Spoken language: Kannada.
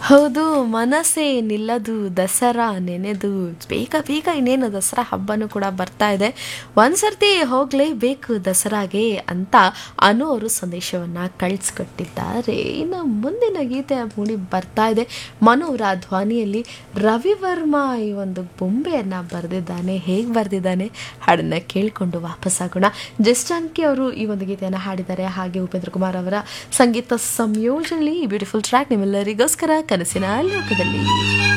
ಹೌದು ಮನಸ್ಸೇ ನಿಲ್ಲದು ದಸರಾ ನೆನೆದು ಬೇಗ ಬೇಗ ಇನ್ನೇನು ದಸರಾ ಹಬ್ಬನೂ ಕೂಡ ಬರ್ತಾ ಇದೆ ಒಂದ್ಸರ್ತಿ ಹೋಗಲೇಬೇಕು ದಸರಾಗೆ ಅಂತ ಅನು ಅವರು ಸಂದೇಶವನ್ನು ಕಳಿಸ್ಕೊಟ್ಟಿದ್ದಾರೆ ಇನ್ನು ಮುಂದಿನ ಗೀತೆ ಮೂಡಿ ಬರ್ತಾ ಇದೆ ಮನು ಅವರ ಧ್ವನಿಯಲ್ಲಿ ರವಿವರ್ಮ ಈ ಒಂದು ಬೊಂಬೆಯನ್ನು ಬರೆದಿದ್ದಾನೆ ಹೇಗೆ ಬರೆದಿದ್ದಾನೆ ಹಾಡನ್ನು ಕೇಳಿಕೊಂಡು ವಾಪಸ್ಸಾಗೋಣ ಜಸ್ಟಾನ್ಕಿ ಅವರು ಈ ಒಂದು ಗೀತೆಯನ್ನು ಹಾಡಿದ್ದಾರೆ ಹಾಗೆ ಉಪೇಂದ್ರ ಕುಮಾರ್ ಅವರ ಸಂಗೀತ ಸಂಯೋಜನೆಯಲ್ಲಿ ಈ ಬ್ಯೂಟಿಫುಲ್ ಟ್ರ್ಯಾಕ್ ನಿಮ್ಮೆಲ್ಲರಿಗೋಸ್ಕರ ಕನಸಿನ ಲೋಕದಲ್ಲಿ